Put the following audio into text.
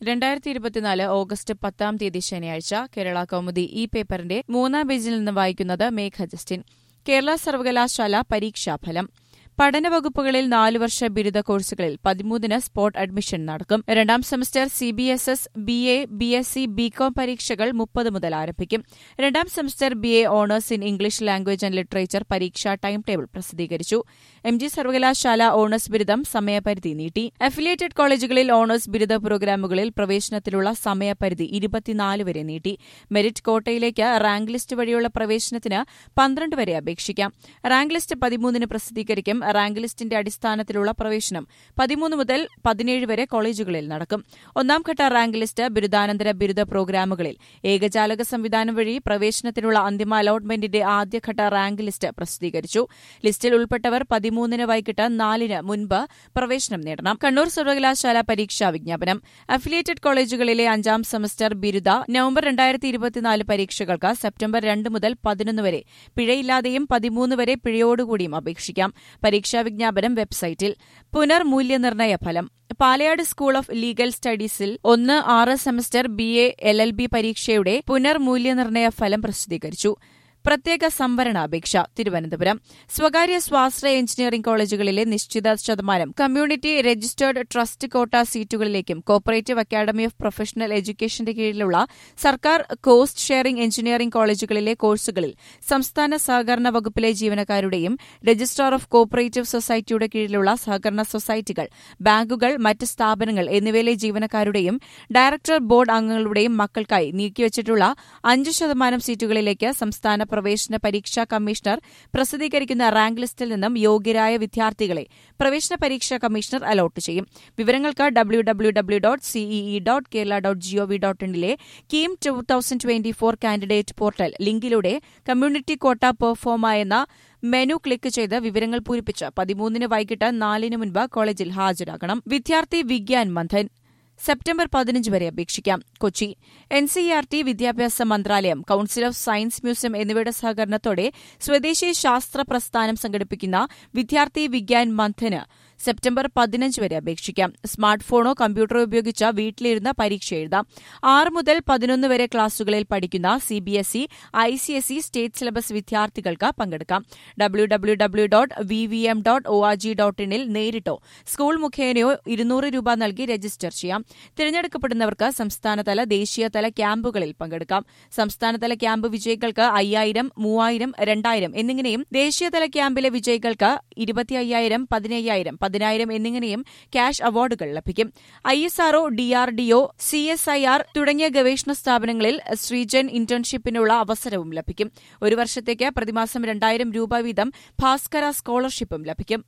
രണ്ടായിരത്തി ഇരുപത്തിനാല് ഓഗസ്റ്റ് പത്താം തീയതി ശനിയാഴ്ച കേരള കൗമുദി ഈ പേപ്പറിന്റെ മൂന്നാം പേജിൽ നിന്ന് വായിക്കുന്നത് മേഘ ജസ്റ്റിൻ കേരള സർവകലാശാല പരീക്ഷാഫലം പഠനവകുപ്പുകളിൽ നാലു വർഷ ബിരുദ കോഴ്സുകളിൽ പതിമൂന്നിന് സ്പോട്ട് അഡ്മിഷൻ നടക്കും രണ്ടാം semester C B S S B A B S C B Com പരീക്ഷകൾ മുപ്പത് മുതൽ ആരംഭിക്കും രണ്ടാം semester B A honours in English language and literature പരീക്ഷാ ടൈം ടേബിൾ പ്രസിദ്ധീകരിച്ചു എം ജി സർവകലാശാല ഓണേഴ്സ് ബിരുദം സമയപരിധി നീട്ടി അഫിലിയേറ്റഡ് കോളേജുകളിൽ ഓണേഴ്സ് ബിരുദ പ്രോഗ്രാമുകളിൽ പ്രവേശനത്തിലുള്ള സമയപരിധി ഇരുപത്തിനാല് വരെ നീട്ടി മെറിറ്റ് കോട്ടയിലേക്ക് റാങ്ക് ലിസ്റ്റ് വഴിയുള്ള പ്രവേശനത്തിന് പന്ത്രണ്ട് വരെ അപേക്ഷിക്കാം റാങ്ക് ലിസ്റ്റ് പതിമൂന്നിന് പ്രസിദ്ധീകരിക്കും റാങ്ക് ലിസ്റ്റിന്റെ അടിസ്ഥാനത്തിലുള്ള പ്രവേശനം പതിമൂന്ന് മുതൽ പതിനേഴ് വരെ കോളേജുകളിൽ നടക്കും ഒന്നാം ഘട്ട റാങ്ക് ലിസ്റ്റ് ബിരുദാനന്തര ബിരുദ പ്രോഗ്രാമുകളിൽ ഏകജാലക സംവിധാനം വഴി പ്രവേശനത്തിനുള്ള അന്തിമ അലോട്ട്മെന്റിന്റെ ആദ്യഘട്ട റാങ്ക് ലിസ്റ്റ് പ്രസിദ്ധീകരിച്ചു ലിസ്റ്റിൽ ഉൾപ്പെട്ടവർ പതിമൂന്നിന് വൈകിട്ട് നാലിന് മുൻപ് പ്രവേശനം നേടണം കണ്ണൂർ സർവകലാശാല പരീക്ഷാ വിജ്ഞാപനം അഫിലിയേറ്റഡ് കോളേജുകളിലെ അഞ്ചാം സെമസ്റ്റർ ബിരുദ നവംബർ രണ്ടായിരത്തി ഇരുപത്തിനാല് പരീക്ഷകൾക്ക് സെപ്റ്റംബർ രണ്ട് മുതൽ പതിനൊന്ന് വരെ പിഴയില്ലാതെയും പതിമൂന്ന് വരെ പിഴയോടുകൂടിയും അപേക്ഷിക്കാം പരീക്ഷാ വിജ്ഞാപനം വെബ്സൈറ്റിൽ പുനർമൂല്യനിർണയ ഫലം പാലയാട് സ്കൂൾ ഓഫ് ലീഗൽ സ്റ്റഡീസിൽ ഒന്ന് ആറ് semester B A L L B പരീക്ഷയുടെ പുനർമൂല്യനിർണയ ഫലം പ്രസിദ്ധീകരിച്ചു പ്രത്യേക സംവരണ അപേക്ഷ തിരുവനന്തപുരം സ്വകാര്യ സ്വാശ്രയ എഞ്ചിനീയറിംഗ് കോളേജുകളിലെ നിശ്ചിത ശതമാനം കമ്മ്യൂണിറ്റി രജിസ്റ്റേർഡ് ട്രസ്റ്റ് കോട്ട സീറ്റുകളിലേക്കും കോപ്പറേറ്റീവ് അക്കാദമി ഓഫ് പ്രൊഫഷണൽ എഡ്യൂക്കേഷന്റെ കീഴിലുള്ള സർക്കാർ കോസ്റ്റ് ഷെയറിംഗ് എഞ്ചിനീയറിംഗ് കോളേജുകളിലെ കോഴ്സുകളിൽ സംസ്ഥാന സഹകരണ വകുപ്പിലെ ജീവനക്കാരുടെയും രജിസ്ട്രാർ ഓഫ് കോപ്പറേറ്റീവ് സൊസൈറ്റിയുടെ കീഴിലുള്ള സഹകരണ സൊസൈറ്റികൾ ബാങ്കുകൾ മറ്റ് സ്ഥാപനങ്ങൾ എന്നിവയിലെ ജീവനക്കാരുടെയും ഡയറക്ടർ ബോർഡ് അംഗങ്ങളുടെയും മക്കൾക്കായി നീക്കിവച്ചിട്ടുള്ള അഞ്ച് ശതമാനം സീറ്റുകളിലേക്ക് സംസ്ഥാന പ്രവേശന പരീക്ഷാ കമ്മീഷണർ പ്രസിദ്ധീകരിക്കുന്ന റാങ്ക് ലിസ്റ്റിൽ നിന്നും യോഗ്യരായ വിദ്യാർത്ഥികളെ പ്രവേശന പരീക്ഷാ കമ്മീഷണർ അലോട്ട് ചെയ്യും വിവരങ്ങൾക്ക് W W W dot CEE dot Kerala dot gov dot ഇനിലെ KEAM two thousand twenty four candidate portal ലിങ്കിലൂടെ കമ്മ്യൂണിറ്റി കോട്ട പെർഫോമ എന്ന മെനു ക്ലിക്ക് ചെയ്ത് വിവരങ്ങൾ പൂരിപ്പിച്ച് പതിമൂന്നിന് വൈകിട്ട് നാലിന് മുൻപ് കോളേജിൽ ഹാജരാകണം വിദ്യാർത്ഥി വിഗ്യാൻ മന്ഥൻ സെപ്റ്റംബർ പതിനഞ്ച് വരെ അപേക്ഷിക്കാം Kochi N C R T വിദ്യാഭ്യാസ മന്ത്രാലയം കൌൺസിൽ ഓഫ് സയൻസ് മ്യൂസിയം എന്നിവയുടെ സഹകരണത്തോടെ സ്വദേശി ശാസ്ത്ര പ്രസ്ഥാനം സംഘടിപ്പിക്കുന്ന വിദ്യാർത്ഥി വിഗ്യാൻ മന്ഥന് സെപ്റ്റംബർ പതിനഞ്ച് വരെ അപേക്ഷിക്കാം സ്മാർട്ട് ഫോണോ കമ്പ്യൂട്ടറോ ഉപയോഗിച്ച് വീട്ടിലിരുന്ന് പരീക്ഷ എഴുതാം ആറ് മുതൽ പതിനൊന്ന് വരെ ക്ലാസുകളിൽ പഠിക്കുന്ന C B S E I C S E state syllabus വിദ്യാർത്ഥികൾക്ക് പങ്കെടുക്കാം W W W dot V V M dot O R G dot ഇനിൽ നേരിട്ടോ സ്കൂൾ മുഖേനയോ ഇരുന്നൂറ് രൂപ നൽകി രജിസ്റ്റർ ചെയ്യാം തിരഞ്ഞെടുക്കപ്പെടുന്നവർക്ക് സംസ്ഥാനതല ദേശീയതല ക്യാമ്പുകളിൽ പങ്കെടുക്കാം സംസ്ഥാനതല ക്യാമ്പ് വിജയികൾക്ക് അയ്യായിരം മൂവായിരം രണ്ടായിരം എന്നിങ്ങനെയും ദേശീയതല ക്യാമ്പിലെ വിജയികൾക്ക് ഇരുപത്തി അയ്യായിരം പതിനയ്യായിരം പതിനായിരം എന്നിങ്ങനെയും ക്യാഷ് അവാർഡുകൾ ലഭിക്കും I S R O DRDO C S I R തുടങ്ങിയ ഗവേഷണ സ്ഥാപനങ്ങളിൽ ശ്രീജൻ ഇന്റേൺഷിപ്പിനുള്ള അവസരവും ലഭിക്കും ഒരു വർഷത്തേക്ക് പ്രതിമാസം രണ്ടായിരം രൂപ വീതം ഭാസ്കര സ്കോളർഷിപ്പും ലഭിക്കും